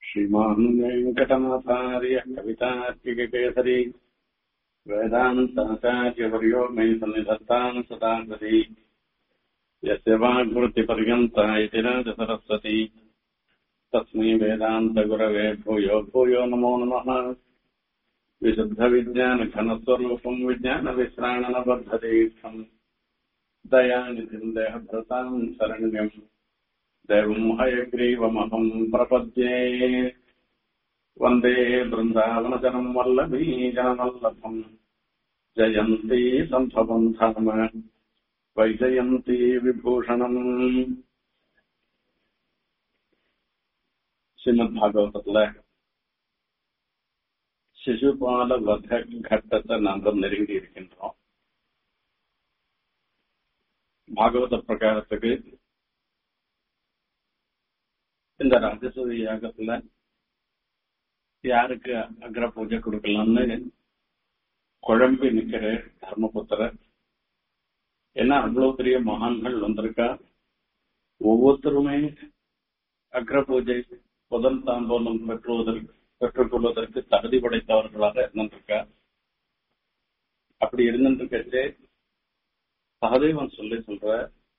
श्रीमान् वेङ्कटनाथार्य कवितार्किककेसरी वेदान्ताचार्यवर्यो मे सन्निधत्ताम् सदागति यस्य वाग्वृत्तिपर्यन्ता इति राजसरस्वती तस्मै वेदान्तगुरवे भूयो भूयो नमो नमः विशुद्धविज्ञानघनस्वरूपम् विज्ञानविश्राणनबद्धतीर्थम् दयानिधिम् देहभृताम् शरण्यम् देवम् हयग्रीवमहम् प्रपद्ये वन्दे बृन्दावनजनम् वल्लभीजनवल्लभम् जयन्ती सम्भवम् धाम वैजयन्ती विभूषणम् ஸ்ரீமத்பாகவதத்துல சிசுபால வத கட்டத்தை நாங்கள் நெருங்கி இருக்கின்றோம் பாகவத பிரகாரத்துக்கு இந்த ராஜசூரி யாகத்துல யாருக்கு அக்ர பூஜை கொடுக்கலாம்னு குழம்பி நிக்கிற தர்மபுத்திரர் ஏன்னா அவ்வளவு பெரிய மகான்கள் வந்திருக்கா ஒவ்வொருத்தருமே அக்ர பூஜை முதல் தாம்போலம் பெற்றுவதற்கு பெற்றுக்கொள்வதற்கு தகுதி படைத்தவர்களாக இருந்திருக்கா அப்படி இருந்திருக்கே சகதேவன் சொல்லி சொல்ற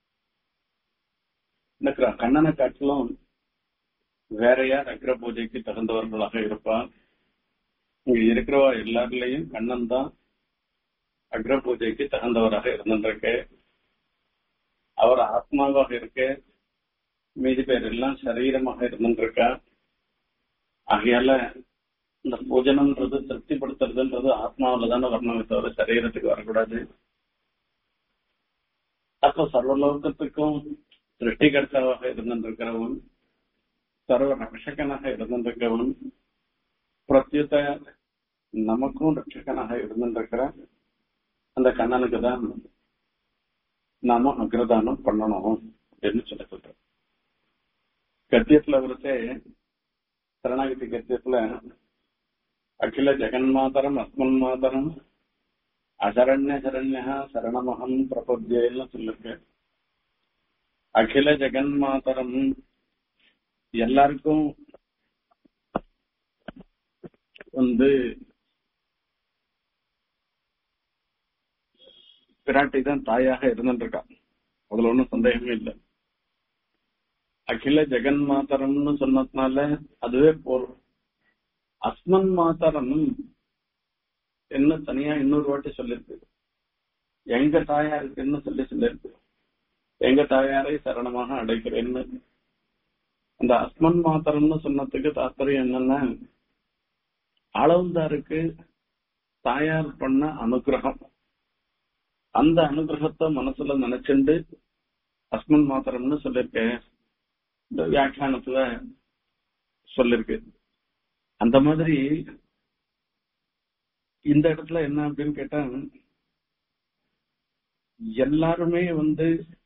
எனக்கு கண்ணனை காட்டிலும் வேற யார் அக்ர பூஜைக்கு தகுந்தவர்களாக இருப்பான் இங்க இருக்கிறவா எல்லாருலயும் கண்ணன் தான் அக்ர பூஜைக்கு தகுந்தவராக இருந்திருக்க அவர் ஆத்மாவாக இருக்க மீதி பேர் எல்லாம் சரீரமாக இருந்துருக்கா ஆகையால இந்த பூஜனம்ன்றது திருப்திப்படுத்துறதுன்றது ஆத்மாவில தானே வரணுமே தவிர சரீரத்துக்கு வரக்கூடாது அப்போ சர்வலோகத்துக்கும் சிருஷ்டிகர்த்தாவாக இருந்திருக்கிறவன் சர்வ ரட்சகனாக இருந்திருக்கிறவன் பிரத்யுத்த நமக்கும் ரட்சகனாக இருந்திருக்கிற அந்த கண்ணனுக்கு தான் நாம அக்ரதானம் பண்ணணும் அப்படின்னு சொல்லி சொல்றோம் கத்தியத்துல வரைச்சே சரணாகதி கத்தியத்துல அகில ஜெகன்மாதரம் அஸ்மன் மாதரம் அசரண்ய சரண்யா சரணமகம் பிரபத்தியன்னு சொல்லிருக்கு அகில ஜெகன்மாதரம் எல்லாருக்கும் வந்து பிராட்டி தான் தாயாக இருந்துருக்கா அதுல ஒன்றும் சந்தேகமே இல்லை அகில ஜெகன் மாதரம்னு சொன்னதுனால அதுவே போறோம் அஸ்மன் மாதரம் என்ன தனியா இன்னொரு வாட்டி சொல்லிருக்கு எங்க தாயாருக்குன்னு சொல்லி சொல்லிருக்கு எங்க தாயாரை சரணமாக அடைக்கிறேன்னு அந்த அஸ்மன் மாதரம்னு சொன்னதுக்கு தாத்பரியம் என்னன்னா அளவுந்தாருக்கு தாயார் பண்ண அனுகிரகம் அந்த அனுகிரகத்தை மனசுல நினைச்சுண்டு அஸ்மன் மாத்திரம்னு சொல்லியிருக்கேன் இந்த வியாக்கியானத்துல சொல்லிருக்கு அந்த மாதிரி இந்த இடத்துல என்ன அப்படின்னு கேட்டா எல்லாருமே வந்து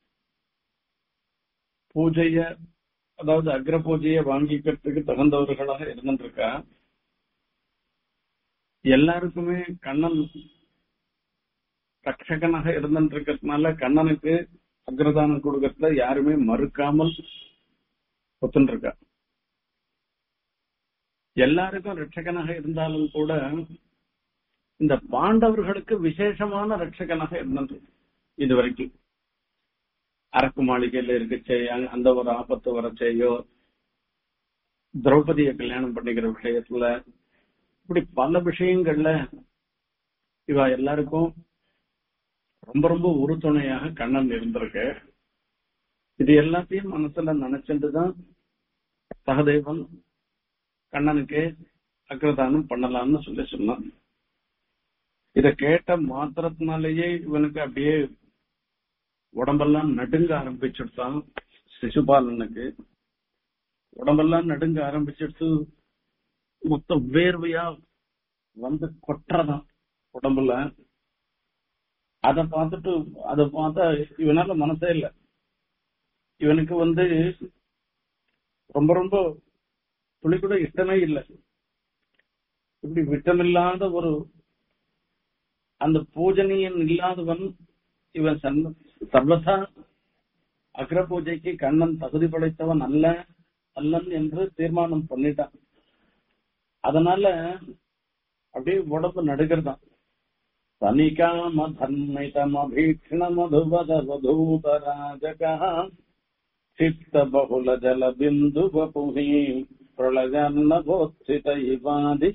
பூஜைய அதாவது அக்ர பூஜைய வாங்கிக்கிறதுக்கு தகுந்தவர்களாக இருந்துருக்கா எல்லாருக்குமே கண்ணன் ரட்சகனாக இருந்துருக்கிறதுனால கண்ணனுக்கு அக்ரதானம் கொடுக்கறத யாருமே மறுக்காமல் ஒத்துருக்கா எல்லாருக்கும் ரட்சகனாக இருந்தாலும் கூட இந்த பாண்டவர்களுக்கு விசேஷமான ரட்சகனாக இருந்தது இது வரைக்கும் அரக்கு மாளிகையில இருக்கச்சே அந்த ஒரு ஆபத்து வரச்சேயோ திரௌபதியை கல்யாணம் பண்ணிக்கிற விஷயத்துல இப்படி பல விஷயங்கள்ல இவ எல்லாருக்கும் ரொம்ப ரொம்ப உறுதுணையாக கண்ணன் இருந்திருக்கு இது எல்லாத்தையும் மனசுல நினைச்சுட்டுதான் சகதேவன் கண்ணனுக்கு அக்ரதானம் பண்ணலாம்னு சொல்லி சொன்னான் இத கேட்ட மாத்திரத்தினாலேயே இவனுக்கு அப்படியே உடம்பெல்லாம் நடுங்க ஆரம்பிச்சுட்டான் சிசுபாலனுக்கு உடம்பெல்லாம் நடுங்க ஆரம்பிச்சிடுத்து மொத்த வேர்வையா வந்து கொட்டுறதான் உடம்புல அத பார்த்துட்டு அத பார்த்தா இவனால மனசே இல்ல இவனுக்கு வந்து ரொம்ப ரொம்ப துளி கூட இஷ்டமே இல்லை இப்படி விட்டமில்லாத ஒரு அந்த பூஜனியன் இல்லாதவன் இவன் சர்வதா அக்ர பூஜைக்கு கண்ணன் தகுதி படைத்தவன் அல்ல அல்லன் என்று தீர்மானம் பண்ணிட்டான் அதனால அப்படியே உடம்பு நடுக்கிறதான் தனிகாம தன்மைதமபீக்ஷண மதுவத வதூதராஜகா சித்த பகுல ஜல பிந்து வபுஹி பிரளஜன்ன போத்சித இவாதி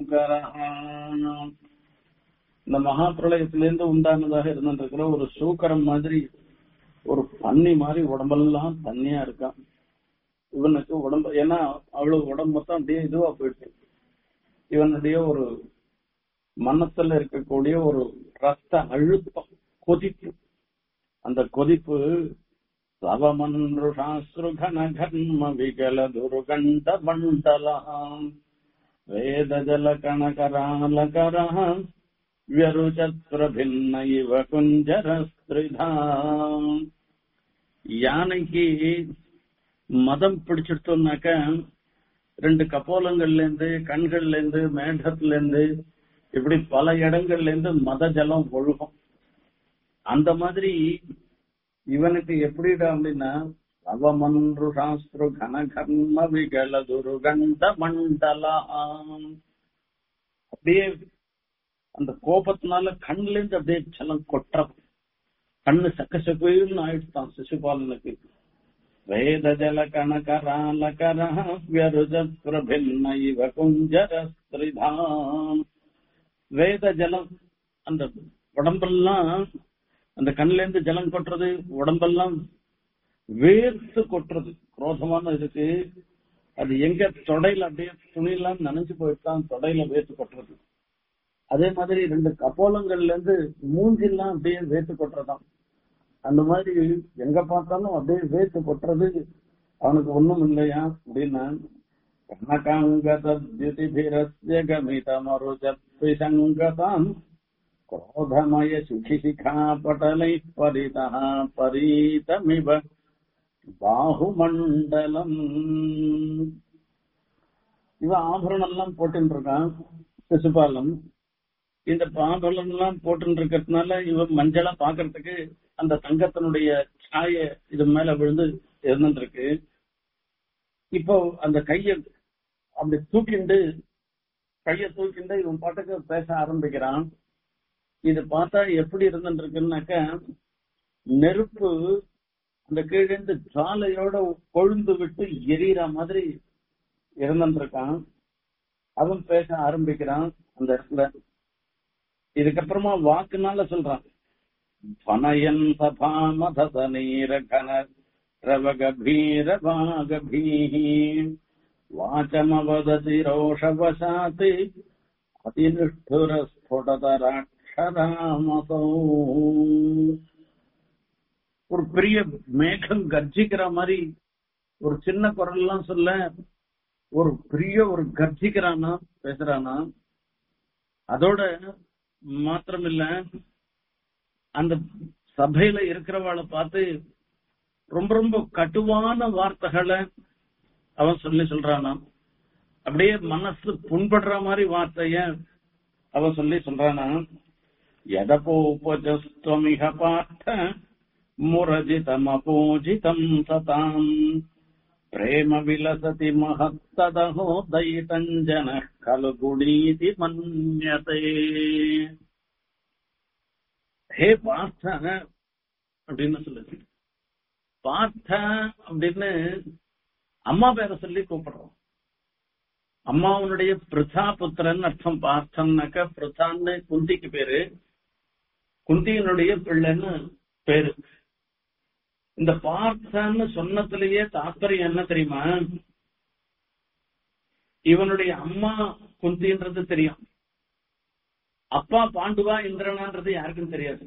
இந்த மகா பிரளயத்திலிருந்து உண்டானதாக இருந்திருக்கிற ஒரு சூக்கரம் மாதிரி ஒரு பன்னி மாதிரி உடம்பெல்லாம் தண்ணியா இருக்கான் இவனுக்கு உடம்பு ஏன்னா அவ்வளவு உடம்பு மொத்தம் அப்படியே இதுவா போயிடுச்சு இவனுடைய ஒரு மனசுல இருக்கக்கூடிய ஒரு ரத்த அழுத்தம் கொதிப்பு அந்த கொதிப்பு சவமன்ருஷாஸ்ருகன கர்ம விகல துர்கண்ட மண்டலாம் வேத ஜல கணகராலகரம் வியருச்சத்ரபின்ன இவ குஞ்சரஸ்திரிதாம் யானைக்கு மதம் பிடிச்சிட்டோம்னாக்க ரெண்டு கப்போலங்கள்ல இருந்து கண்கள்ல இருந்து மேடத்துல இருந்து இப்படி பல இடங்கள்ல இருந்து மத ஜலம் ஒழுகும் அந்த மாதிரி இவனுக்கு எப்படிடா அப்படின்னா அவமன்று சாஸ்திரு கன கர்ம விகல துருகண்ட மண்டலாம் அப்படியே அந்த கோபத்தினால கண்ணுல இருந்து அப்படியே ஜலம் கொட்டுற கண்ணு சக்க சக்குன்னு ஆயிடுச்சான் சிசுபாலனுக்கு வேத ஜல கணகராலகர வியருஜத் பிரபின்ன இவ குஞ்சர ஸ்திரிதாம் வேத ஜலம் அந்த உடம்பெல்லாம் அந்த கண்ணுல இருந்து ஜலம் கொட்டுறது உடம்பெல்லாம் வேர்த்து கொட்டுறது குரோதமான இருக்கு அது எங்க தொடையில அப்படியே துணியெல்லாம் நனைஞ்சு போயிட்டான் தொடையில வேர்த்து கொட்டுறது அதே மாதிரி ரெண்டு கப்போலங்கள்ல இருந்து மூஞ்சிலாம் அப்படியே வேர்த்து கொட்டுறதாம் அந்த மாதிரி எங்க பார்த்தாலும் அப்படியே வேர்த்து கொட்டுறது அவனுக்கு ஒண்ணும் இல்லையா அப்படின்னா கனகாங்கதிரஸ்ய கமிதமருஜத்விசங்கதாம் क्रोधमय सुखिशिखापटलैः परितः परीतमिव பாகுமண்டலம் இவன் ஆபரணம் எல்லாம் போட்டுன்னு இருக்கான் சிசுபாலம் இந்த ஆபரணம் எல்லாம் போட்டுன்னு இருக்கிறதுனால இவன் மஞ்சளா பாக்குறதுக்கு அந்த தங்கத்தினுடைய சாய இது மேல விழுந்து இருந்துட்டு இருக்கு இப்போ அந்த கைய அப்படி தூக்கிண்டு கைய தூக்கிண்டு இவன் பாட்டுக்கு பேச ஆரம்பிக்கிறான் இது பார்த்தா எப்படி இருந்துருக்குன்னாக்க நெருப்பு அந்த கீழேந்து ஜாலையோட கொழுந்து விட்டு எரியற மாதிரி இருந்துருக்கான் அவன் பேச ஆரம்பிக்கிறான் அந்த இடத்துல இதுக்கப்புறமா வாக்குனால சொல்றான் பனயன் சபா மதத நீரகன ரவகபீர வாகபீஹி வாச்சமவததி ரோஷவசாத் அதினிஷ்டுர ஸ்புடதராட் அக்ஷராமதோ ஒரு பெரிய மேகம் கர்ஜிக்கிற மாதிரி ஒரு சின்ன குரல் எல்லாம் சொல்ல ஒரு பெரிய ஒரு கர்ஜிக்கிறானா பேசுறானா அதோட மாத்திரம் இல்ல அந்த சபையில இருக்கிறவாளை பார்த்து ரொம்ப ரொம்ப கட்டுவான வார்த்தைகளை அவன் சொல்லி சொல்றானா அப்படியே மனசு புண்படுற மாதிரி வார்த்தைய அவன் சொல்லி சொல்றானா यदपोपजस्त्वमिह पार्थ मुरजितमपूजितम् सताम् प्रेम विलसति महत्तदहो दयितम् जनः खलु गुणीति मन्यते ஹே பார்த்த அப்படின்னு சொல்லுது பார்த்த அப்படின்னு அம்மா பேரை சொல்லி கூப்பிடுறோம் அம்மாவனுடைய பிரதா புத்திரன் அர்த்தம் பார்த்தன்னாக்க பிரதான்னு குந்திக்கு பேரு குந்தியினுடைய பிள்ளைன்னு பேரு இந்த பார்த்தன்னு சொன்னதுலயே தாற்பயம் என்ன தெரியுமா இவனுடைய அம்மா குந்தின்றது தெரியும் அப்பா பாண்டுவா இந்திரனான்றது யாருக்கும் தெரியாது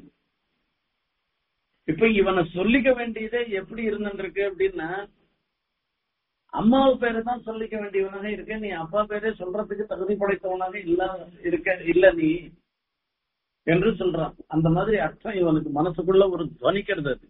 இப்ப இவனை சொல்லிக்க வேண்டியதே எப்படி இருந்துருக்கு அப்படின்னா அம்மாவு பேரை தான் சொல்லிக்க வேண்டியவனாக இருக்க நீ அப்பா பேரே சொல்றதுக்கு தகுதி படைத்தவனாக இல்ல இருக்க இல்ல நீ என்று சொல்றான் அந்த மாதிரி அர்த்தம் இவனுக்கு மனசுக்குள்ள ஒரு துவனிக்கிறது அது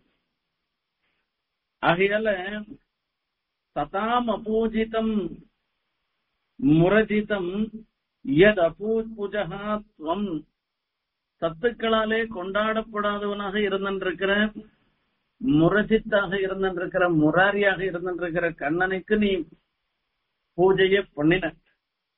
ஆகையால ததாம் அபூஜிதம் முரஜிதம் எத் அபூஜகா துவம் சத்துக்களாலே கொண்டாடப்படாதவனாக இருந்திருக்கிற முரஜித்தாக இருந்திருக்கிற முராரியாக இருந்திருக்கிற கண்ணனுக்கு நீ பூஜையை பண்ணின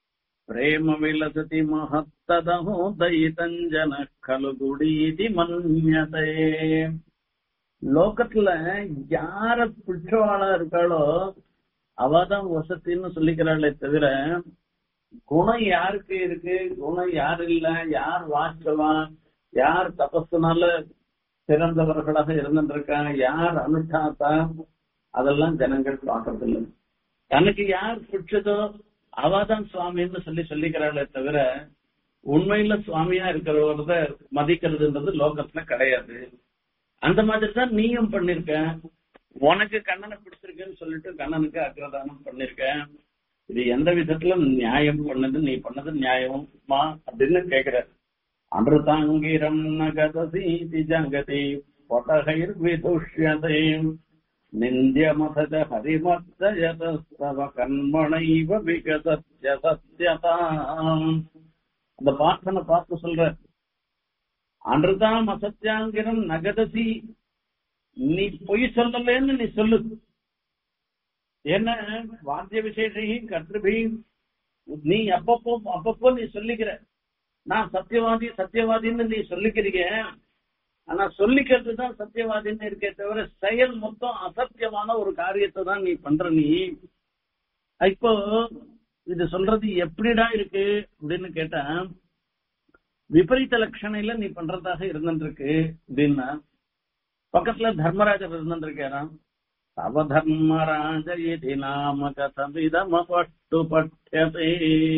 பிரேம விலசதி மகத்ததோ தயிதஞ்சன கலுகுடீதி மன்யதே லோகத்துல யார பிடிச்சவாளா இருக்காளோ அவதான் வசத்தின்னு சொல்லிக்கிறாளே தவிர குணம் யாருக்கு இருக்கு குணம் யார் இல்ல யார் வாஸ்தவம் யார் தபஸ்னால சிறந்தவர்களாக இருந்துருக்காங்க யார் அனுஷ்டாத்தா அதெல்லாம் ஜனங்கள் பாக்குறது இல்லை தனக்கு யார் பிடிச்சதோ அவதான் சுவாமின்னு சொல்லி சொல்லிக்கிறாளே தவிர உண்மையில சுவாமியா இருக்கிறவரத மதிக்கிறதுன்றது லோகத்துல கிடையாது அந்த மாதிரி தான் நீயும் பண்ணிருக்க உனக்கு கண்ணனை பிடிச்சிருக்குன்னு சொல்லிட்டு கண்ணனுக்கு அக்ரதானம் பண்ணிருக்க இது எந்த விதத்துல நியாயம் பண்ணது நீ பண்ணது நியாயமா அப்படின்னு கேக்குற அமிர்தாங்கிரம் நகதசீதி ஜங்கதி பொட்டகைர் விதுஷ்யதே நிந்தியமத ஹரிமத்தயதஸ்தவ கண்மணைவ விகசத்ய சத்யதாம் அந்த பாட்டனை பார்த்து சொல்ற அன்றுதான் அசத்தியாங்கிரம் நகதசி நீ பொய் சொல்லலன்னு நீ சொல்லு என்ன வாத்திய விசேஷையும் கற்றுபையும் நீ அப்பப்போ அப்பப்போ நீ சொல்லிக்கிற நான் சத்தியவாதி சத்தியவாதின்னு நீ சொல்லிக்கிறீங்க ஆனா சொல்லிக்கிறது தான் சத்தியவாதின்னு இருக்கே தவிர செயல் மொத்தம் அசத்தியமான ஒரு காரியத்தை தான் நீ பண்ற நீ இப்போ இது சொல்றது எப்படிடா இருக்கு அப்படின்னு கேட்டா விபரீத லட்சணையில நீ பண்றதாக இருந்துருக்கு அப்படின்னா பக்கத்துல தர்மராஜர் இருந்துருக்காராம் தவ தர்மராஜ இது நாம கதமிதமபட்டு பட்யதே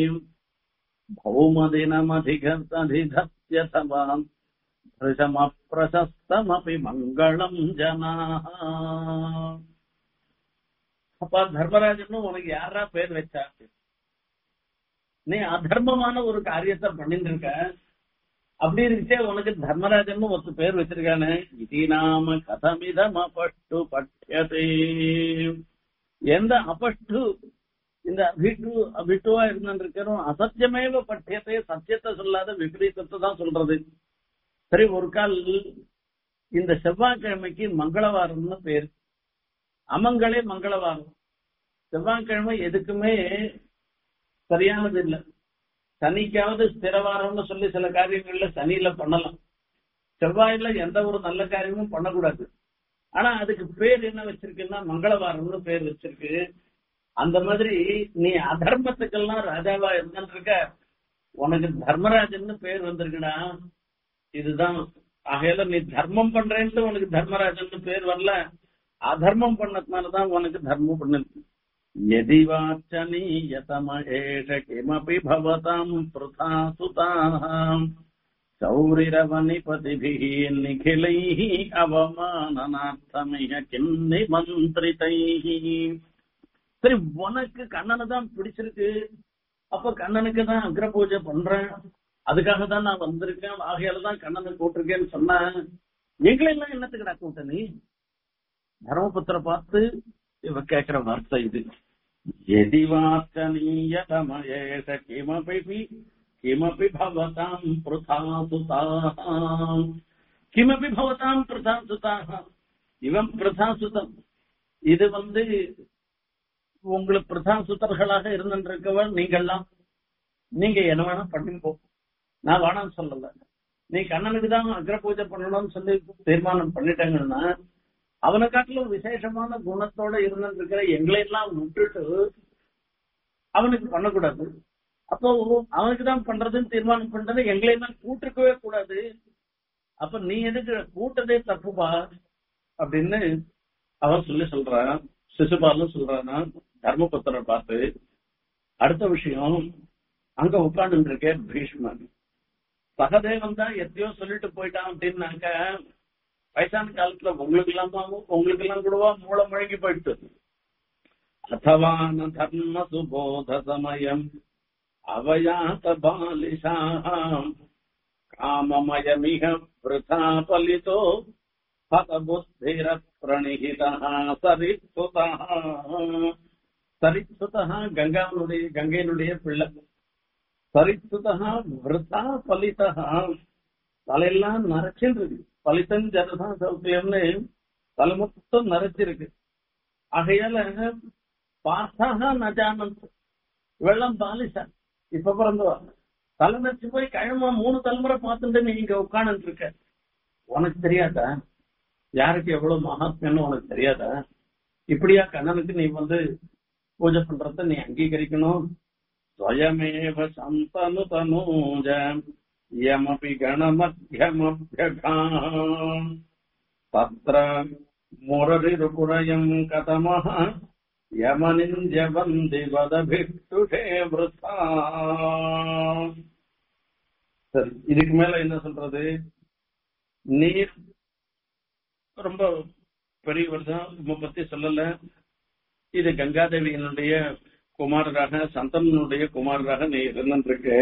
भौमदिनमधिगतधिधत्य तवाम् भृशमप्रशस्तमपि மங்களம் ஜனா அப்பா தர்மராஜன் உனக்கு யாரா பேர் வச்சா நீ அதர்மமான ஒரு காரியத்தை பண்ணிட்டு இருக்க அப்படி இருக்கே உனக்கு தர்மராஜன் ஒத்து பேர் வச்சிருக்கானே இது நாம கதமிதம் அபஷ்டு பட்யதே எந்த அபஷ்டு இந்த அபிட்டு அபிட்டுவா இருந்திருக்கிறோம் அசத்தியமேவ பட்டியத்தை சத்தியத்தை சொல்லாத விபரீதத்தை தான் சொல்றது சரி ஒரு கால் இந்த செவ்வாய்க்கிழமைக்கு மங்களவாரம்னு பேர் அமங்களே மங்களவாரம் செவ்வாய்க்கிழமை எதுக்குமே சரியானது இல்லை சனிக்காவது ஸ்திரவாரம்னு சொல்லி சில காரியங்கள்ல சனியில பண்ணலாம் செவ்வாயில எந்த ஒரு நல்ல காரியமும் பண்ணக்கூடாது ஆனா அதுக்கு பேர் என்ன வச்சிருக்குன்னா மங்களவாரம்னு பேர் வச்சிருக்கு அந்த மாதிரி நீ அதர்மத்துக்கெல்லாம் ராஜாவா இருந்துருக்க உனக்கு தர்மராஜன் பேர் வந்திருக்குடா இதுதான் ஆகையில நீ தர்மம் பண்றேன்ட்டு உனக்கு தர்மராஜன் பேர் வரல அதர்மம் பண்ணதுனாலதான் உனக்கு தர்மம் பண்ணிருக்கு यदि वाचनीयतमहेष किमपि भवताम् पृथा सुताः चौरिरवनिपतिभिः निखिलैः அவமானனார்த்தமிக கின்னிமந்திரிதைः சரி உனக்கு கண்ணனை தான் பிடிச்சிருக்கு அப்ப கண்ணனுக்கு தான் அக்ர பூஜை பண்றேன் அதுக்காக தான் நான் வந்திருக்கேன் ஆகையால தான் கண்ணனை கூட்டிருக்கேன்னு சொன்னேன் எங்களெல்லாம் என்னத்துக்குடா கூட்ட நீ தர்மபுத்திர பார்த்து இவ கேக்குற வார்த்தை இது எதி வார்த்தனீயதமயேஷ கிமபி கிமபி பவதாம் பிரதாசுதாம் கிமபி பவதாம் பிரதாசுதாக இவன் பிரதாசுதம் இது வந்து உங்களுக்கு பிரதாசுத்தர்களாக இருந்திருக்கவன் நீங்கள்லாம் நீங்க என்ன வேணா பண்ணிப்போ நான் வேணாம் சொல்லல நீ கண்ணனுக்கு தான் அக்ர பூஜை பண்ணணும்னு சொல்லி தீர்மானம் பண்ணிட்டாங்கன்னா அவனை காட்டிலும் விசேஷமான குணத்தோட இருந்துட்டு இருக்கிற எங்களை எல்லாம் விட்டுட்டு அவனுக்கு பண்ணக்கூடாது அப்போ அவனுக்கு தான் பண்றதுன்னு தீர்மானம் பண்றது எங்களை எல்லாம் கூட்டிருக்கவே கூடாது அப்ப நீ எதுக்கு கூட்டதே தப்புப்பா அப்படின்னு அவர் சொல்லி சொல்றான் சிசுபாலும் சொல்றானா தர்மபுத்திரரை பார்த்து அடுத்த விஷயம் அங்க உட்கார்ந்து இருக்கேன் பீஷ்மன் சகதேவன் தான் எத்தையோ சொல்லிட்டு போயிட்டான் அப்படின்னாக்க வயசான காலத்துல உங்களுக்கு எல்லாம் உங்களுக்கு எல்லாம் கூடவா மூளை முழங்கி போயிட்டு அத்தவான தர்ம சுபோத சமயம் அவயாத பாலிஷாம் காமமயமிக பிரதா பலிதோ ஹதபுத்திர பிரணிகிதா சரித்சுதா சரித்சுதா கங்காவுடைய கங்கையினுடைய பிள்ளை சரித்சுதா விரதா பலிதா தலையெல்லாம் நரைச்சிருக்கு பலித்தன் ஜனதா சௌக்கியம்னு தலை மொத்தம் நரைச்சிருக்கு ஆகையால பார்த்தாக நஜானந்த் வெள்ளம் பாலிசா இப்ப பிறந்தவா தலை நச்சு போய் கழமா மூணு தலைமுறை பார்த்துட்டு நீ இங்க உட்கார்ந்து இருக்க உனக்கு தெரியாதா யாருக்கு எவ்வளவு மகாத்மியம்னு உனக்கு தெரியாதா இப்படியா கண்ணனுக்கு நீ வந்து பூஜை பண்றத நீ அங்கீகரிக்கணும் ஸ்வயமேவ சந்தனு தனூஜ யமபி கணமத்தியமபியகாம் தத்ர முரரிருகுரயம் கதமஹ யமனிஞ்சவந்தி வதபிட்டுஷே விருத்தா சரி இதுக்கு மேல என்ன சொல்றது நீர் ரொம்ப பெரியவர் தான் உம்மை பத்தி சொல்லல இது கங்காதேவியினுடைய குமாரராக சந்தனுடைய குமாரராக நீ இருந்திருக்கு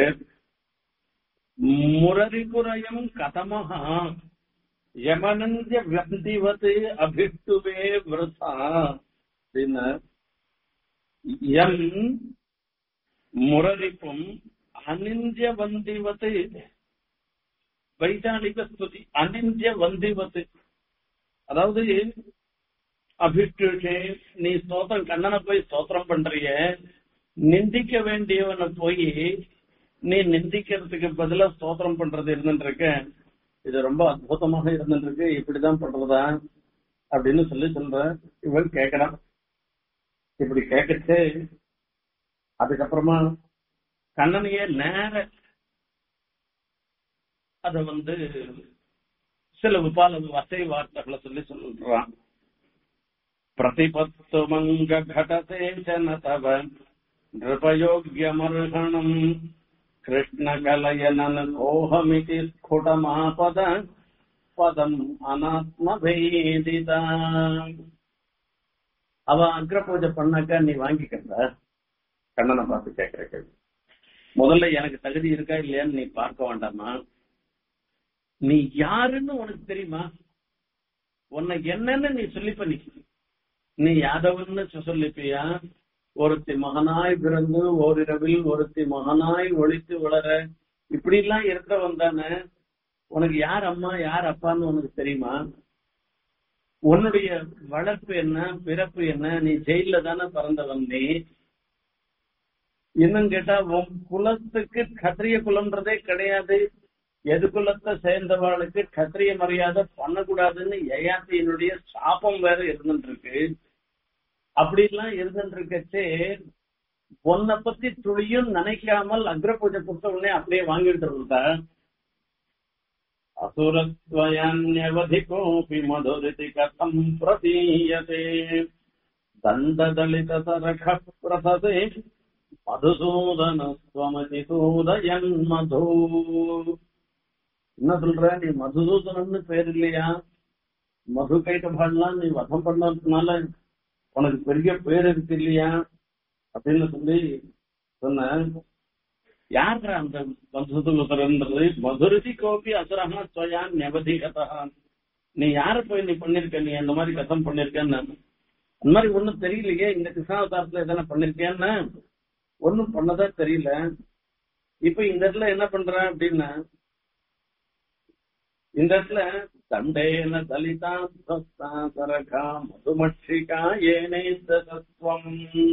முரரிபுரயம் கதமஹா யமனஞ்ச வந்திவத் அபிட்டுவே விரதா அப்படின்னு எம் முரரிப்பும் அனிஞ்ச வந்திவத் வைதாளிக ஸ்துதி அனிஞ்ச வந்திவத் அதாவது அபிட்டுஷே நீ ஸ்தோத்திரம் கண்ணனை போய் ஸ்தோத்திரம் பண்றிய நிந்திக்க வேண்டியவனை போய் நீ நிந்திக்கிறதுக்கு பதிலா ஸ்தோத்திரம் பண்றது இருந்துருக்கு இது ரொம்ப அற்புதமாக இருந்துருக்கு இப்படிதான் பண்றதா அப்படின்னு சொல்லி சொல்ற இவன் கேக்குறான் இப்படி கேட்கச்சு அதுக்கப்புறமா கண்ணனையே நேர அத வந்து சில உபால வசை வார்த்தைகளை சொல்லி சொல்றான் प्रतिपत्तुमङ्ग घटते च न तव नृपयोग्यमर्हणम् कृष्णकलयनन कोऽहमिति स्फुटमापद பதம் அனாத்மபேதிதா அவ அக்ர பூஜை பண்ணாக்கா நீ வாங்கிக்கிறதா கண்ணனை பார்த்து கேட்கிற கேள்வி முதல்ல எனக்கு தகுதி இருக்கா இல்லையான்னு நீ பார்க்க வேண்டாமா நீ யாருன்னு உனக்கு தெரியுமா உன்னை என்னன்னு நீ சொல்லி பண்ணிக்க நீ யாதவன்னு சொல்லிப்பியா ஒருத்தி மகனாய் பிறந்து ஓரிரவில் ஒருத்தி மகனாய் ஒழித்து வளர இப்படி எல்லாம் இருக்கிறவன் தானே உனக்கு யார் அம்மா யார் அப்பான்னு உனக்கு தெரியுமா உன்னுடைய வளர்ப்பு என்ன பிறப்பு என்ன நீ ஜெயில தானே பிறந்தவன் நீ இன்னும் கேட்டா உன் குலத்துக்கு கத்திரிய குலம்ன்றதே கிடையாது எது குலத்தை சேர்ந்தவாளுக்கு கத்திரிய மரியாதை பண்ணக்கூடாதுன்னு யயாத்தியினுடைய சாபம் வேற இருந்துட்டு இருக்கு அப்படிலாம் இருந்துட்டு இருக்கச்சே உன்னை பத்தி துளியும் நினைக்காமல் அக்ர பூஜை கொடுத்த உடனே அப்படியே வாங்கிட்டு இருந்தா असुरत्वयान्यवधिकोऽपि मधुरिति कथम् प्रतीयते दण्डदलितसरखः प्रसते மதுசூதனஸ்வமதிசூதயன் மது என்ன சொல்ற நீ மதுசூதனன்னு பேர் இல்லையா மது கைட்டபாடலாம் நீ வதம் பண்ணதுனால உனக்கு பெரிய பேர் இருக்கு இல்லையா அப்படின்னு சொல்லி சொன்ன யார் அந்த மதுசூதனன்றது மதுரதி கோபி அசுரகா ஸ்வயா நெவதிகதா நீ யார போய் நீ பண்ணிருக்க நீ அந்த மாதிரி கதம் பண்ணிருக்கேன்னு அந்த மாதிரி ஒண்ணும் தெரியலையே இந்த கிருஷ்ணாவதாரத்துல எதனா பண்ணிருக்கேன்னு ஒண்ணும் பண்ணதா தெரியல இப்ப இந்த இடத்துல என்ன பண்ற அப்படின்னா இந்த இடத்துல தண்டேன தலிதா சரகா மதுமட்சிகா ஏனே தத்துவம்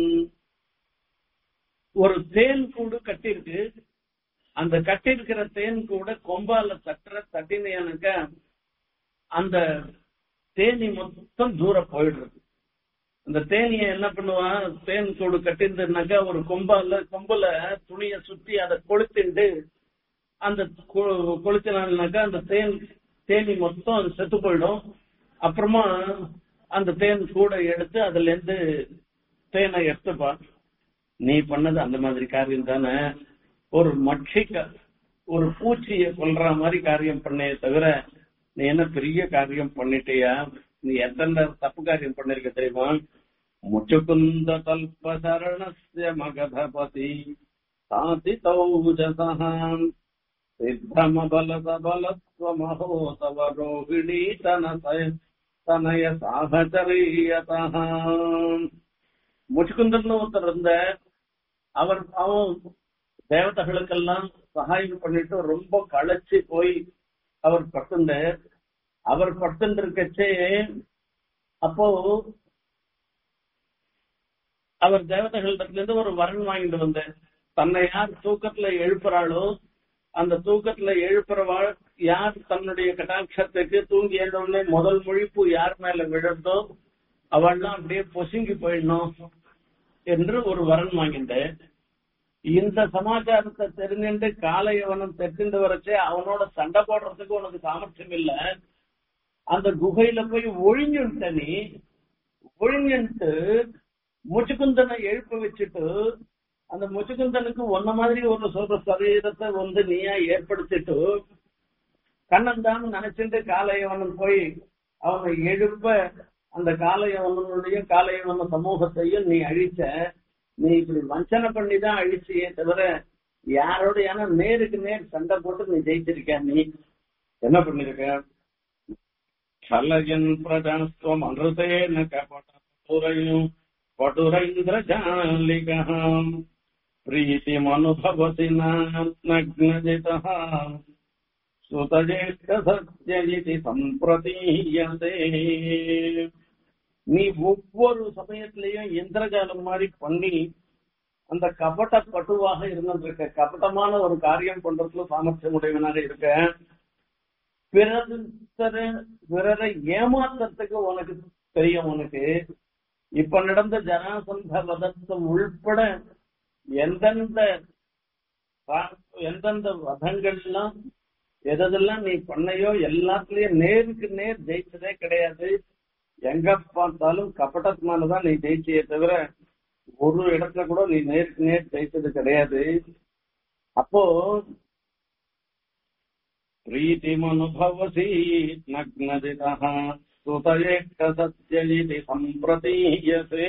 ஒரு தேன் கூடு கட்டிருக்கு அந்த கட்டிருக்கிற தேன் கூட கொம்பால தட்டுற தட்டினையானுக்க அந்த தேனி மொத்தம் தூரம் போயிடுறது அந்த தேனிய என்ன பண்ணுவான் தேன் கூடு கட்டிருந்ததுனாக்கா ஒரு கொம்பால கொம்புல துணிய சுத்தி அதை கொளுத்திண்டு அந்த கொளுத்தினாக்கா அந்த தேன் தேனி மொத்தம் அது செத்து போயிடும் அப்புறமா அந்த தேன் கூட எடுத்து அதுல இருந்து தேனை எடுத்துப்பான் நீ பண்ணது அந்த மாதிரி காரியம் தானே ஒரு மட்சிக்க ஒரு பூச்சிய கொல்ற மாதிரி காரியம் பண்ணே தவிர நீ என்ன பெரிய காரியம் பண்ணிட்டியா நீ எத்தனை தப்பு காரியம் பண்ணிருக்க தெரியுமா முச்சுக்குந்த தல்ப சரணஸ்ய மகதபதி சாதி தௌஜசாம் சித்தம பலத பலத்வமஹோ தவ ரோகிணி தனசய தனய சாகச்சரியதாம் முச்சுக்குந்தன் ஒருத்தர் இருந்த அவர் அவன் தேவதைகளுக்கெல்லாம் சகாயம் பண்ணிட்டு ரொம்ப களைச்சு போய் அவர் பட்டுண்ட அவர் பட்டுன்னு இருக்கச்சே அப்போ அவர் தேவதைகளிடத்துல இருந்து ஒரு வரன் வாங்கிட்டு வந்தார் தன்னை யார் தூக்கத்துல எழுப்புறாளோ அந்த தூக்கத்துல எழுப்புறவாள் யார் தன்னுடைய கட்டாட்சத்துக்கு தூங்கி உடனே முதல் முழிப்பு யார் மேல விழுந்தோ அவள்லாம் அப்படியே பொசுங்கி போயிடணும் என்று ஒரு வரன் வாங்கிட்டேன் இந்த சமாச்சாரத்தை தெரிஞ்சுட்டு காலையவனம் தெரிஞ்சுட்டு வரச்சே அவனோட சண்டை போடுறதுக்கு உனக்கு சாமர்த்தியம் இல்ல அந்த குகையில போய் ஒழிஞ்சுட்ட நீ ஒழிஞ்சுட்டு முச்சுக்குந்தனை எழுப்ப வச்சுட்டு அந்த முச்சுக்குந்தனுக்கு ஒன்ன மாதிரி ஒரு சொல்ற சரீரத்தை வந்து நீயா ஏற்படுத்திட்டு கண்ணன் தான் நினைச்சிட்டு காலையவனம் போய் அவனை எழுப்ப அந்த காலையவனுடைய காலையவன சமூகத்தையும் நீ அழிச்ச நீ இப்படி வஞ்சனை பண்ணி தான் அழிச்சியே தவிர யாரோட ஏன்னா நேருக்கு நேர் சண்டை போட்டு நீ ஜெயிச்சிருக்க நீ என்ன பண்ணிருக்க கலயன் பிரஜாஸ்துவம் அனுதேன கபட்டுரையும் பட்டுரைந்திரஜாலிகாம் प्रीतिमनुभवति नग्नजितः सुतजेष्ट सत्य इति सम्प्रतीयते நீ ஒவ்வொரு சமயத்திலையும் இந்திரஜாலம் மாதிரி பண்ணி அந்த கபட பட்டுவாக இருந்திருக்க கபடமான ஒரு காரியம் பண்றதுல சாமர்த்தியம் உடையவனாக இருக்க பிறரு பிறரை ஏமாத்துறதுக்கு உனக்கு தெரியும் உனக்கு இப்ப நடந்த ஜனாசந்த வதத்தம் உள்பட எந்தெந்த எந்தெந்த வதங்கள்லாம் எதெல்லாம் நீ பண்ணையோ எல்லாத்துலயும் நேருக்கு நேர் ஜெயிச்சதே கிடையாது எங்க பார்த்தாலும் கபட்டத்தினாலதான் நீ ஜெயிச்சியே தவிர ஒரு இடத்துல கூட நீ நேருக்கு நேர் ஜெயிச்சது கிடையாது அப்போ பிரீத்திமனுபவசி நக்னதிதா சுதயேக்க சத்யஜிதி சம்பிரதீயசே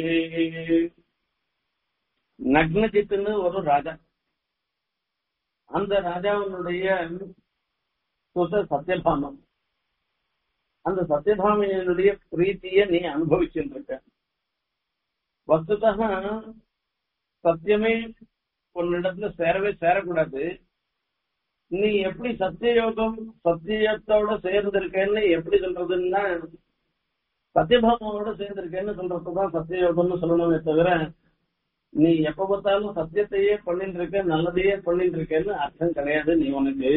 நக்னஜித்துன்னு ஒரு ராஜா அந்த ராஜாவினுடைய சுத சத்யபாமம் அந்த சத்யபாமையனுடைய பிரீத்திய நீ அனுபவிச்சுருக்க வஸ்துதா சத்தியமே உன்னிடத்துல சேரவே சேரக்கூடாது நீ எப்படி சத்தியயோகம் சத்தியத்தோட சேர்ந்திருக்கேன்னு எப்படி சொல்றதுன்னா சத்யபாமாவோட சேர்ந்திருக்கேன்னு சொல்றதுதான் சத்தியயோகம்னு சொல்லணுமே தவிர நீ எப்ப பார்த்தாலும் சத்தியத்தையே பண்ணிட்டு இருக்க நல்லதையே பண்ணிட்டு இருக்கேன்னு அர்த்தம் கிடையாது நீ உனக்கு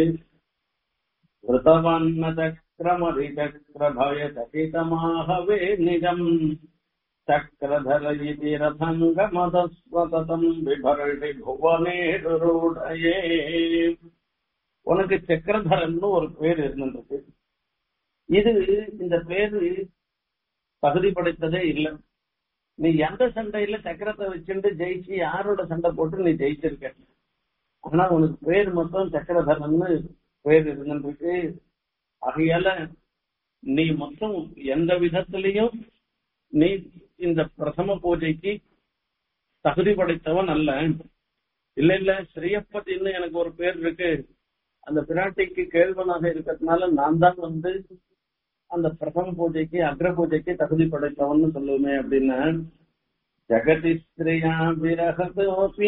ऋतवन्न चक्रमधि चक्रभय चकितमाहवे निजम् चक्रधर इति रथङ्गमदस्वततम् बिभर्षि भुवनेरुरूढये உனக்கு சக்கரதரன்னு ஒரு பேர் இருந்திருக்கு இது இந்த பேரு தகுதி படைத்ததே இல்லை நீ எந்த சண்டையில சக்கரத்தை வச்சுட்டு ஜெயிச்சு யாரோட சண்டை போட்டு நீ ஜெயிச்சிருக்க ஆனா உனக்கு பேர் மொத்தம் சக்கரதரன்னு பேர் இருந்திருக்கு ஆகையால நீ மொத்தம் எந்த விதத்திலையும் நீ இந்த பிரதம பூஜைக்கு தகுதி படைத்தவன் அல்ல இல்ல இல்ல ஸ்ரீயப்பத்தின்னு எனக்கு ஒரு பேர் இருக்கு அந்த பிராட்டிக்கு கேள்வனாக இருக்கிறதுனால நான் தான் வந்து அந்த பிரதம பூஜைக்கு அக்ர பூஜைக்கு தகுதி படைத்தவன் சொல்லுவேன் அப்படின்னா ஜெகதி ஸ்ரீயா விரகதோபி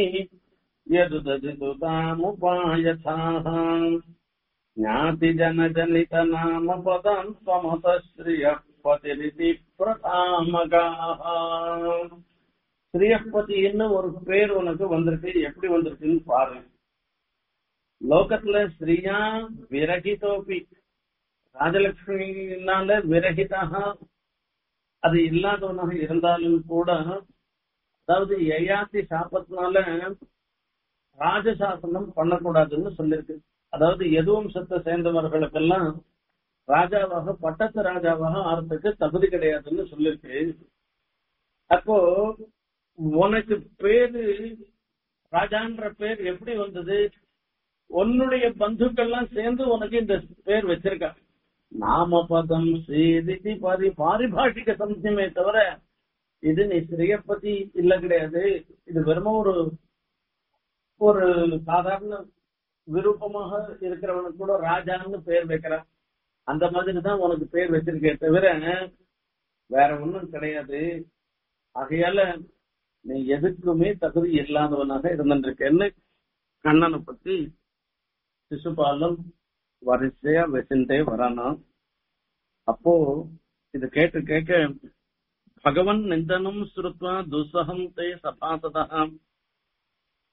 யதுதஜிதுதாமுபாயசாக ஞாதி ஜன ஜனித நாம பதம் ஸ்வமத ஸ்ரீயப்பதிரிதி பிரதாமகாக ஸ்ரீயப்பதின்னு ஒரு பேர் உனக்கு வந்திருக்கு எப்படி வந்திருக்குன்னு பாரு லோகத்துல ஸ்ரீயா விரகிதோபி ராஜலட்சுமினால விரகிதாக அது இல்லாதவனாக இருந்தாலும் கூட அதாவது யயாத்தி சாபத்தினால ராஜசாசனம் பண்ணக்கூடாதுன்னு சொல்லிருக்கு அதாவது எதுவம்சத்தை சேர்ந்தவர்களுக்கெல்லாம் ராஜாவாக பட்டத்து ராஜாவாக ஆறதுக்கு தகுதி கிடையாதுன்னு சொல்லிருக்கு அப்போ உனக்கு பேரு ராஜான்ற பேர் எப்படி வந்தது உன்னுடைய பந்துக்கள்லாம் சேர்ந்து உனக்கு இந்த பேர் வச்சிருக்கா நாம பதம் ஸ்ரீதிதி பாரி பாரிபாஷிக சம்சயமே தவிர இது நீ ஸ்ரீயப்பதி இல்ல கிடையாது இது வெறும ஒரு ஒரு சாதாரண விருப்பமாக இருக்கிறவனுக்கு கூட ராஜான்னு பேர் வைக்கிறான் அந்த மாதிரி தான் உனக்கு பேர் வச்சிருக்கே தவிர வேற ஒண்ணும் கிடையாது ஆகையால நீ எதுக்குமே தகுதி இல்லாதவனாக இருந்துருக்கேன்னு கண்ணனை பத்தி சிசுபாலம் வரிசையா வச்சுட்டே வரானா அப்போ இது கேட்டு கேட்க பகவன் நிந்தனம் ஸ்ருத்வா துசகம் தே சபாசதா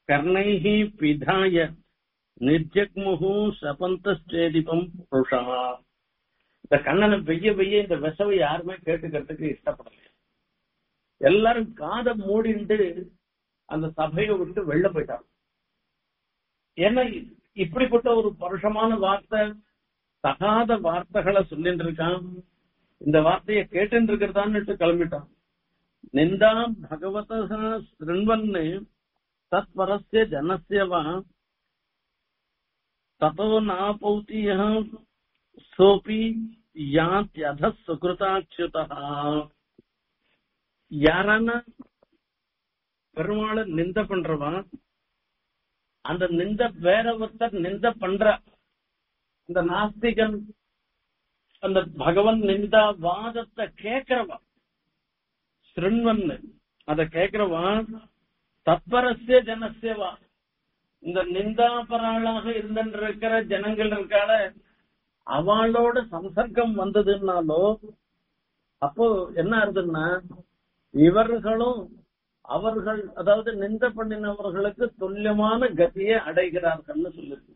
கர்ணைஹி பிதாய நிர்ஜக்முகு சபந்தேதிபம் புருஷா இந்த கண்ணனை வெய்ய வெய்ய இந்த விசவை யாருமே கேட்டுக்கிறதுக்கு இஷ்டப்படல எல்லாரும் காதை மூடிண்டு அந்த சபையை விட்டு வெளில போயிட்டாங்க ஏன்னா இப்படிப்பட்ட ஒரு பருஷமான வார்த்தை தகாத வார்த்தைகளை சொல்லிட்டு இருக்கான் இந்த வார்த்தையை கேட்டு இருக்கிறதான்னு கிளம்பிட்டான் நிந்தா பகவத சிருண்வன்னு தத்பரஸ்ய ஜனசியவா ததோ நாபௌத்திய சோபி யாத்யத சுகிருதாச்சுதா யாரான பெருமாளை நிந்த பண்றவன் அந்த நிந்த வேற ஒருத்தர் நிந்த பண்ற அந்த நாஸ்திகன் அந்த பகவன் நிந்தா வாதத்தை கேட்கிறவன் சிருண்வன் அத கேட்கிறவன் தத்பரஸ்ய ஜனசேவா இந்த நிந்தாபராளாக இருந்திருக்கிற ஜனங்கள் இருக்கால அவளோட சம்சர்க்கம் வந்ததுன்னாலோ அப்போ என்ன ஆகுதுன்னா இவர்களும் அவர்கள் அதாவது நிந்த பண்ணினவர்களுக்கு துல்லியமான கதியை அடைகிறார்கள்னு சொல்லுது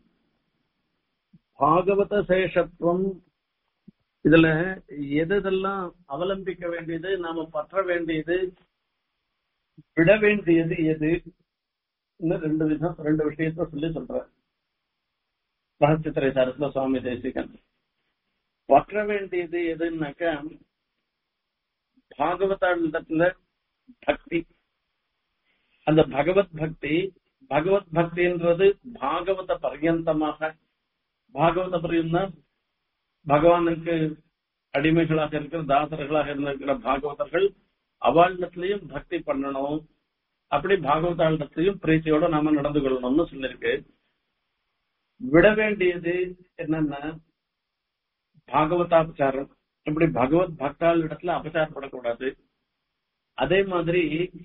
பாகவத சேஷத்துவம் இதுல எதெல்லாம் அவலம்பிக்க வேண்டியது நாம பற்ற வேண்டியது விட வேண்டியது எது இன்னும் ரெண்டு விதம் ரெண்டு விஷயத்த சொல்லி சொல்ற ரகசியத்திரை சாரத்துல சுவாமி தேசிகன் பற்ற வேண்டியது எதுன்னாக்கா பாகவதாண்டத்துல பக்தி அந்த பகவத் பக்தி பகவத் பக்தின்றது பாகவத பர்யந்தமாக பாகவத பர்யந்தம் பகவானுக்கு அடிமைகளாக இருக்கிற தாசர்களாக இருந்திருக்கிற பாகவதர்கள் அவாழ்டத்திலையும் பக்தி பண்ணணும் அப்படி பாகவதாண்டத்திலையும் பிரீத்தியோட நாம நடந்து கொள்ளணும்னு சொல்லிருக்கு விட வேண்டியது என்னன்னா பாகவதாபச்சாரம் இப்படி பகவத் பக்தாள் இடத்துல அபச்சாரப்படக்கூடாது அதே மாதிரி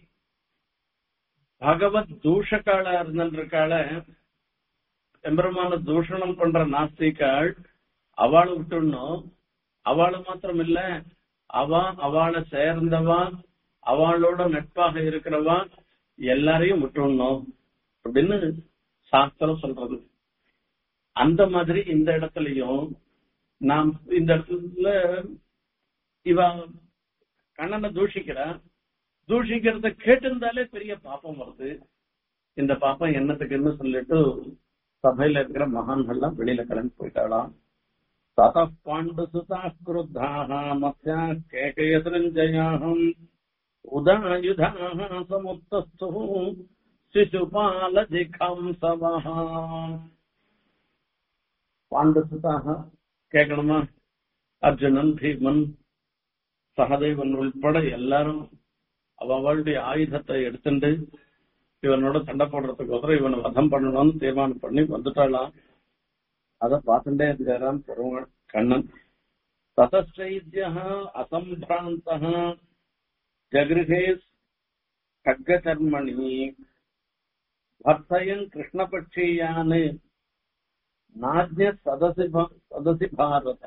பகவத் தூஷக்காளா இருந்திருக்காள எம்பெருமான தூஷணம் பண்ற நாஸ்திகாள் அவளை விட்டுடணும் அவளை மாத்திரம் இல்ல அவ அவளை சேர்ந்தவா அவளோட நட்பாக இருக்கிறவா எல்லாரையும் விட்டுடணும் அப்படின்னு சாஸ்திரம் சொல்றது அந்த மாதிரி இந்த இடத்துலயும் நாம் இந்த இடத்துல இவ கண்ணனை தூஷிக்கிறா தூஷிக்கிறத கேட்டிருந்தாலே பெரிய பாப்பம் வருது இந்த பாப்பம் என்னத்துக்குன்னு சொல்லிட்டு சபையில இருக்கிற மகான்கள்லாம் வெளியில கிளம்பி போயிட்டாளாம் தத பாண்டு சுதா குருத்தாக மத்தியா கேகயசிரஞ்சயாகம் உதாயுதாக சமுத்தஸ்து சிசுபால திகம் சவஹா பாண்டு சுதாக கேட்கணுமா அர்ஜுனன் பீமன் சகதேவன் உள்பட எல்லாரும் அவளுடைய ஆயுதத்தை எடுத்துட்டு இவனோட சண்டை போடுறதுக்கு இவனை வதம் பண்ணணும்னு தீர்மானம் பண்ணி வந்துட்டாளாம் அத பார்த்துட்டே இருக்கிறான் பெருமாள் கண்ணன் ததஸ்டைத்யா அசம்பிராந்த ஜகிருகே கர்மணி பர்த்தயன் கிருஷ்ணபட்சியான் நாஜ்ய சதசி சதசி பாரத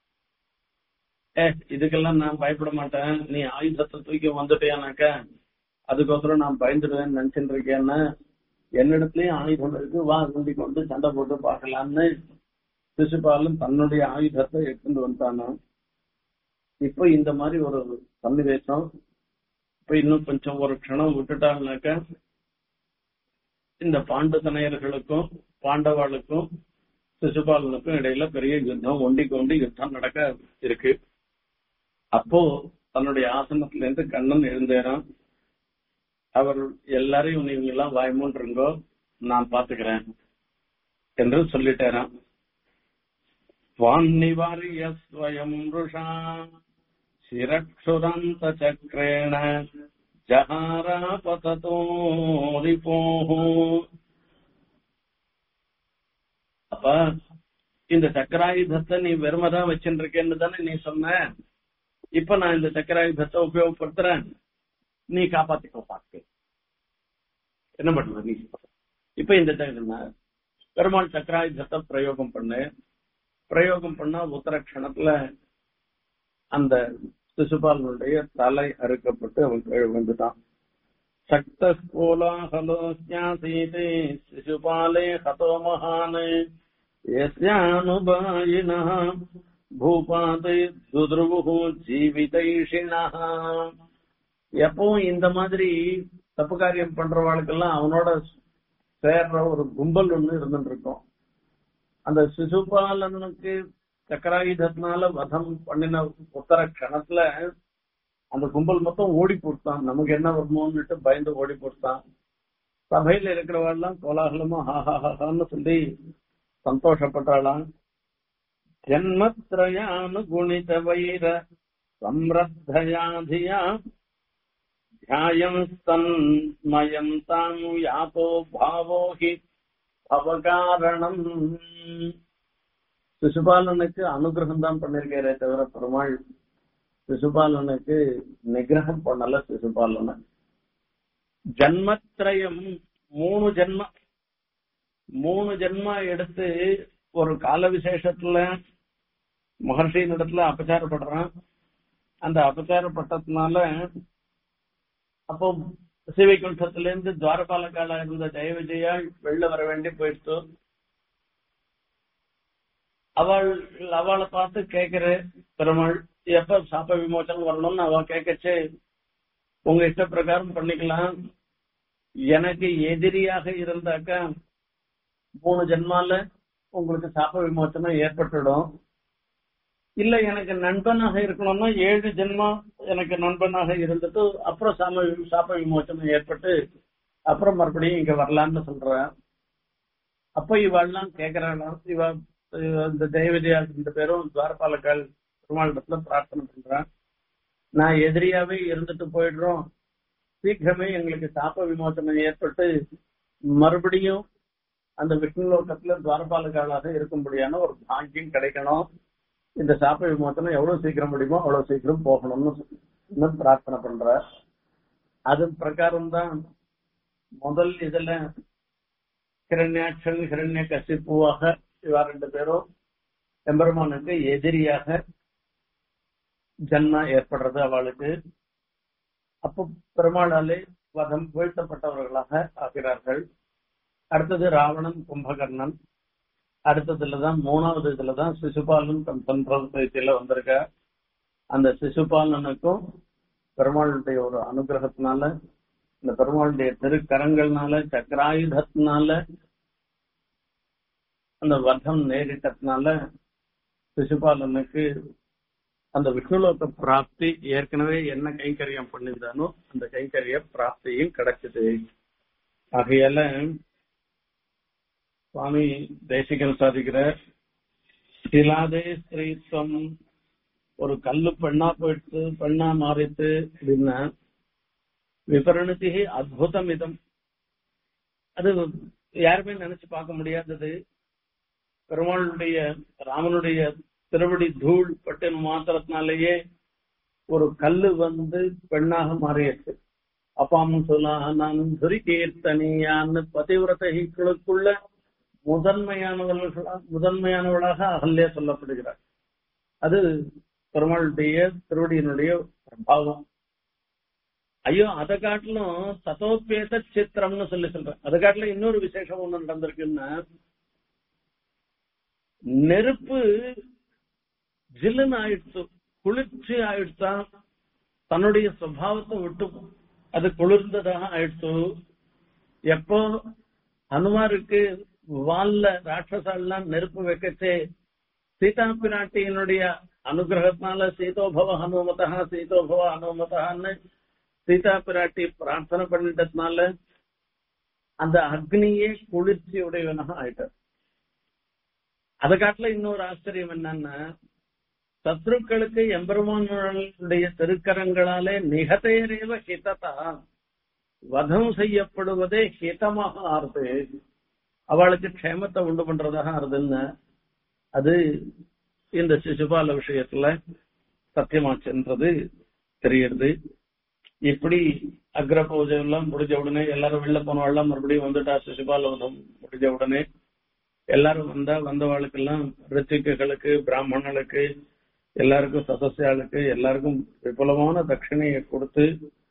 ஏ இதுக்கெல்லாம் நான் பயப்பட மாட்டேன் நீ ஆயுதத்தை தூக்கி வந்துட்டியானாக்க அதுக்கோசரம் நான் பயந்துடுவேன்னு நினைச்சுட்டு இருக்கேன்னா என்னிடத்துலயும் ஆயுதம் இருக்கு வா குண்டி கொண்டு சண்டை போட்டு பார்க்கலாம்னு சிசுபாலும் தன்னுடைய ஆயுதத்தை எடுத்துட்டு வந்தானோ இப்ப இந்த மாதிரி ஒரு சன்னிவேசம் இப்ப இன்னும் கொஞ்சம் ஒரு க்ஷணம் விட்டுட்டாங்கனாக்க இந்த பாண்டு தனையர்களுக்கும் பாண்டவாளுக்கும் சிசுபாலனுக்கும் இடையில பெரிய யுத்தம் ஒண்டிக்கு ஒண்டி யுத்தம் நடக்க இருக்கு அப்போ தன்னுடைய ஆசனத்துல இருந்து கண்ணன் எழுந்தேறான் அவர் எல்லாரையும் நீங்க எல்லாம் வாய்மூன்றுங்கோ நான் பாத்துக்கிறேன் என்று சொல்லிட்டேரான் வான்னிவாரிய ஸ்வயம் ருஷா சிரக்ஷுரந்த சக்கரேண ஜஹாரா பததோ ரிபோஹோ அப்ப இந்த சக்கராயுதத்தை நீ வெறுமதான் வச்சுருக்கேன்னு தானே நீ சொன்ன இப்ப நான் இந்த சக்கராயுதத்தை உபயோகப்படுத்துறேன் நீ காப்பாத்திக்கோ பார்த்து என்ன பண்ற நீ இப்ப இந்த பெருமாள் சக்கராயுதத்தை பிரயோகம் பண்ணு பிரயோகம் பண்ணா உத்தரக்ஷணத்துல அந்த சிசுபாலனுடைய தலை அறுக்கப்பட்டு அவன் கீழ் வந்துட்டான் शक्तः कोलाहलोऽस्यासीते शिशुपाले हतो महान् यस्यानुबायिनः பூபாதை துதுருவு ஜீவிதைஷிணா எப்பவும் இந்த மாதிரி தப்பு காரியம் பண்றவாளுக்கெல்லாம் அவனோட சேர்ற ஒரு கும்பல் ஒண்ணு இருந்துட்டு இருக்கும் அந்த சிசுபாலனுக்கு சக்கராயுதத்தினால வதம் பண்ணின உத்தர கணத்துல அந்த கும்பல் மொத்தம் ஓடி போட்டான் நமக்கு என்ன வருமோன்னுட்டு பயந்து ஓடி போட்டான் சபையில இருக்கிறவாள்லாம் கோலாகலமா ஹாஹாஹான்னு சொல்லி சந்தோஷப்பட்டாளாம் ஜன்மத்ரயானுகுணித வைர சம்ரத்தயாதியா ध्यायम् तन्मयन्ताम् यातो भावो हि அவகாரணம் சிசுபாலனுக்கு அனுகிரகம் தான் பண்ணிருக்காரே தவிர பெருமாள் சிசுபாலனுக்கு நிகிரகம் பண்ணல சிசுபாலன ஜன்மத்ரயம் மூணு ஜென்ம மூணு ஜென்ம எடுத்து ஒரு கால விசேஷத்துல மகர்ஷியின் இடத்துல அபச்சாரப்படுறான் அந்த அபச்சாரப்பட்டதுனால அப்போ சிவைகுண்டத்துல இருந்து துவாரபாலக்கால இருந்த ஜெய விஜயா வெளில வர வேண்டி போயிடுச்சு அவள் அவளை பார்த்து கேக்குற பெருமாள் எப்ப சாப்ப விமோசனம் வரணும்னு அவ கேட்கச்சு உங்க இஷ்ட பிரகாரம் பண்ணிக்கலாம் எனக்கு எதிரியாக இருந்தாக்கா மூணு ஜென்மால உங்களுக்கு சாப்ப விமோசனம் ஏற்பட்டுடும் இல்ல எனக்கு நண்பனாக இருக்கணும்னா ஏழு ஜென்மா எனக்கு நண்பனாக இருந்துட்டு அப்புறம் சாம சாப்ப விமோசனம் ஏற்பட்டு அப்புறம் மறுபடியும் இங்க வரலான்னு சொல்ற அப்ப இவெல்லாம் கேக்குறாளாம் இவ இந்த ஜெயவிஜயா ரெண்டு பேரும் துவாரபாலக்கால் பெருமாளிடத்துல பிரார்த்தனை பண்றான் நான் எதிரியாவே இருந்துட்டு போயிடுறோம் சீக்கிரமே எங்களுக்கு சாப்ப விமோசனம் ஏற்பட்டு மறுபடியும் அந்த விஷ்ணுலோகத்துல துவாரபாலகாலாக இருக்கும்படியான ஒரு பாக்கியம் கிடைக்கணும் இந்த சாப்ப விமோசனம் எவ்வளவு சீக்கிரம் முடியுமோ அவ்வளவு சீக்கிரம் போகணும்னு பிரார்த்தனை பண்ற அது பிரகாரம் தான் முதல் இதுல ஹிரண்யாட்சன் ஹிரண்ய கசிப்புவாக இவா ரெண்டு பேரும் எம்பெருமானுக்கு எதிரியாக ஜன்மா ஏற்படுறது அவளுக்கு அப்போ பெருமாளாலே வதம் வீழ்த்தப்பட்டவர்களாக ஆகிறார்கள் அடுத்தது ராவணன் கும்பகர்ணன் அடுத்ததுலதான் மூணாவது இதுலதான் சிசுபாலன் தன் சம்பிரதயத்தில வந்திருக்க அந்த சிசுபாலனுக்கும் பெருமாளுடைய ஒரு அனுகிரகத்தினால இந்த பெருமாளுடைய திருக்கரங்கள்னால சக்கராயுதத்தினால அந்த வதம் நேரிட்டதுனால சிசுபாலனுக்கு அந்த விஷ்ணுலோக பிராப்தி ஏற்கனவே என்ன கைங்கரியம் பண்ணியிருந்தானோ அந்த கைங்கரிய பிராப்தியும் கிடைச்சது ஆகையால சுவாமி தேசிகன் சாதிக்கிற சிலாதே ஸ்ரீத்வம் ஒரு கல்லு பெண்ணா போயிடுத்து பெண்ணா மாறித்து அப்படின்னா விபரணத்தி அத்புதம் இதம் அது யாருமே நினைச்சு பார்க்க முடியாதது பெருமாளுடைய ராமனுடைய திருவடி தூள் பட்டின மாத்திரத்தினாலேயே ஒரு கல்லு வந்து பெண்ணாக மாறியிருக்கு அப்பாமும் சொல்லலாம் நான் துரி கீர்த்தனியான்னு பதிவிரதைகளுக்குள்ள முதன்மையானவர்களா முதன்மையானவளாக அகல்லே சொல்லப்படுகிறார் அது பெருமாளுடைய திருவடியினுடைய பிரபாவம் ஐயோ அதை காட்டிலும் சதோப்பேத சித்திரம்னு சொல்லி சொல்றேன் அதை காட்டிலும் இன்னொரு விசேஷம் ஒண்ணு நடந்திருக்குன்னா நெருப்பு ஜில்லுன்னு ஆயிடுச்சு குளிர்ச்சி ஆயிடுச்சா தன்னுடைய சுவாவத்தை விட்டு அது குளிர்ந்ததாக ஆயிடுச்சு எப்போ ஹனுமாருக்கு வால்ல ராட்சசாலாம் நெருப்பு வைக்கச்சே சீதா பிராட்டியினுடைய அனுகிரகத்தினால சீதோபவ ஹனுமதா சீதோபவ ஹனுமதான்னு சீதா பிராட்டி பிரார்த்தனை பண்ணிட்டதுனால அந்த அக்னியே குளிர்ச்சி உடையவனாக ஆயிட்டார் அதை காட்டுல இன்னொரு ஆச்சரியம் என்னன்னா சத்ருக்களுக்கு எம்பெருமானுடைய திருக்கரங்களாலே நிகதேரேவ ஹிததா வதம் செய்யப்படுவதே ஹிதமாக ஆறுது அவளுக்கு க்ஷேமத்தை உண்டு பண்றதாக ஆறுதுன்னு அது இந்த சிசுபால விஷயத்துல சத்தியமாச்சுன்றது தெரியுது இப்படி அக்ர பூஜை எல்லாம் முடிஞ்ச உடனே எல்லாரும் வெளில போனவாள்லாம் மறுபடியும் வந்துட்டா சிசுபால வதம் முடிஞ்ச உடனே எல்லாரும் வந்தா வந்தவாளுக்கெல்லாம் ரித்திக்குகளுக்கு பிராமணர்களுக்கு எல்லாருக்கும் சதசியாளுக்கு எல்லாருக்கும் விபுலமான தட்சிணையை கொடுத்து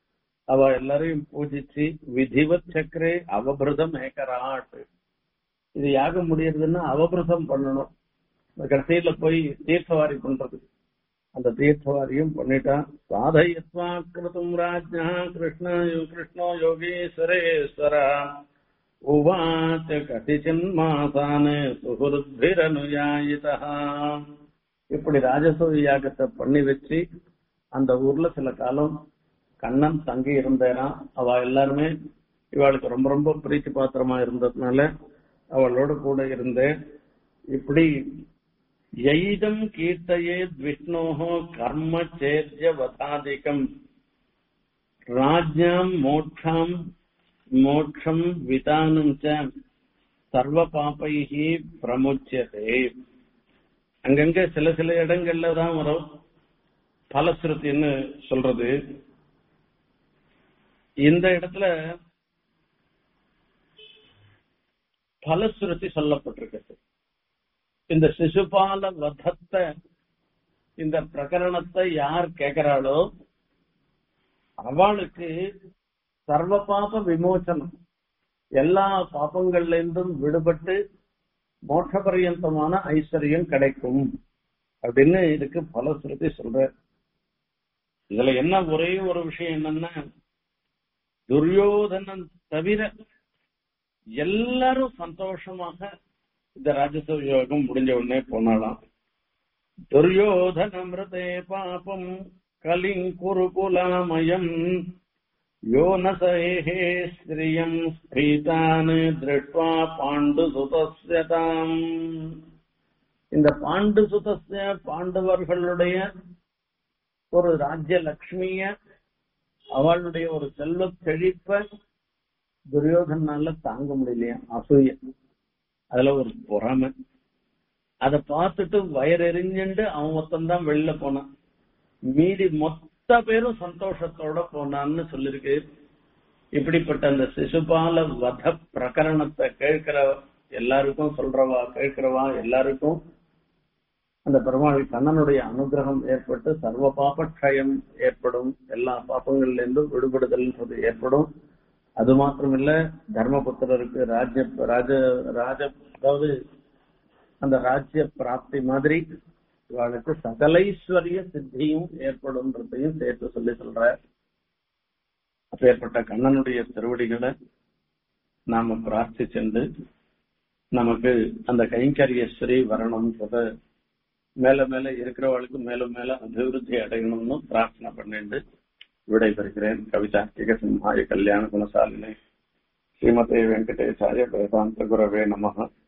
அவ எல்லாரையும் பூஜிச்சு விதிவத் சக்கரே அவபிரதம் ஏக்கராட் இது யாகம் முடியறதுன்னா அவபிரதம் பண்ணணும் கடைசியில போய் தீர்த்தவாரி பண்றது அந்த தீர்த்தவாரியும் பண்ணிட்டான் சாதயத்வா கிருதம் ராஜ்யா கிருஷ்ண கிருஷ்ணோ யோகீஸ்வரேஸ்வர உவாச்ச கதிச்சின் மாசான சுகுருத்பிரனுயாயிதா இப்படி ராஜசூய யாகத்தை பண்ணி வச்சு அந்த ஊர்ல சில காலம் கண்ணன் தங்கி இருந்தேனா அவ எல்லாருமே இவாளுக்கு ரொம்ப ரொம்ப பிரீத்தி பாத்திரமா இருந்ததுனால அவளோட கூட இருந்தேன் இப்படி எய்தம் கீர்த்தையே விஷ்ணோஹோ கர்ம சேர்ஜ வதாதிகம் ராஜ்யாம் மோட்சாம் மோட்சம் விதானம் ச சர்வ பாப்பைகி பிரமுச்சியதே அங்கங்க சில சில இடங்கள்ல தான் வரும் பலஸ்ருத்தின்னு சொல்றது இந்த இடத்துல பலஸ்ருதி சொல்லப்பட்டிருக்கிறது இந்த சிசுபால வதத்தை இந்த பிரகரணத்தை யார் கேட்கிறாளோ அவளுக்கு சர்வ பாப விமோசனம் எல்லா பாபங்கள்ல இருந்தும் விடுபட்டு மோட்ச பரியந்தமான ஐஸ்வர்யம் கிடைக்கும் அப்படின்னு இதுக்கு பலஸ்ருதி சொல்ற இதுல என்ன ஒரே ஒரு விஷயம் என்னன்னா துரியோதனன் தவிர எல்லாரும் சந்தோஷமாக இந்த ராஜசூய யோகம் முடிஞ்ச உடனே போனாலாம் துரியோதனமிருதே பாபம் கலிங்குருகுலாமயம் யோனசேஹே ஸ்திரியம் ஸ்பீதான் திருட்வா பாண்டு சுதஸ்யதாம் இந்த பாண்டு சுதஸ்ய பாண்டவர்களுடைய ஒரு ராஜ்ய லட்சுமிய அவளுடைய ஒரு செல்வ செழிப்ப துரியோதனால தாங்க முடியலையா அசூய அதுல ஒரு பொறாமை அத பார்த்துட்டு வயறெறிஞ்சுண்டு அவன் மொத்தம்தான் வெளில போனான் மீதி மொத்த பேரும் சந்தோஷத்தோட போனான்னு சொல்லிருக்கு இப்படிப்பட்ட அந்த சிசுபால வத பிரகரணத்தை கேட்கிற எல்லாருக்கும் சொல்றவா கேட்கிறவா எல்லாருக்கும் அந்த பெருமாள் கண்ணனுடைய அனுகிரகம் ஏற்பட்டு சர்வ பாபக்ஷயம் ஏற்படும் எல்லா பாப்பங்கள்ல இருந்தும் விடுபடுதல்ன்றது ஏற்படும் அது மாத்திரமில்ல தர்மபுத்திரருக்கு ராஜ்ய ராஜ ராஜ அதாவது அந்த ராஜ்ய பிராப்தி மாதிரி இவளுக்கு சகலைஸ்வரிய சித்தியும் ஏற்படும்ன்றதையும் சேர்த்து சொல்லி சொல்ற அப்பேற்பட்ட கண்ணனுடைய திருவடிகளை நாம பிரார்த்திச்சென்று நமக்கு அந்த கைங்கரியஸ்வரி வரணும்ன்றத மேல மேல இருக்கிறவளுக்கு மேலும் மேல அபிவிருத்தி அடையணும்னு பிரார்த்தனை பண்ணிட்டு விடைபெறுகிறேன் கவிதார்த்திக சிம்ஹாய கல்யாண குணசாலினி ஸ்ரீமதே வெங்கடேசாய வேதாந்த குரவே நமக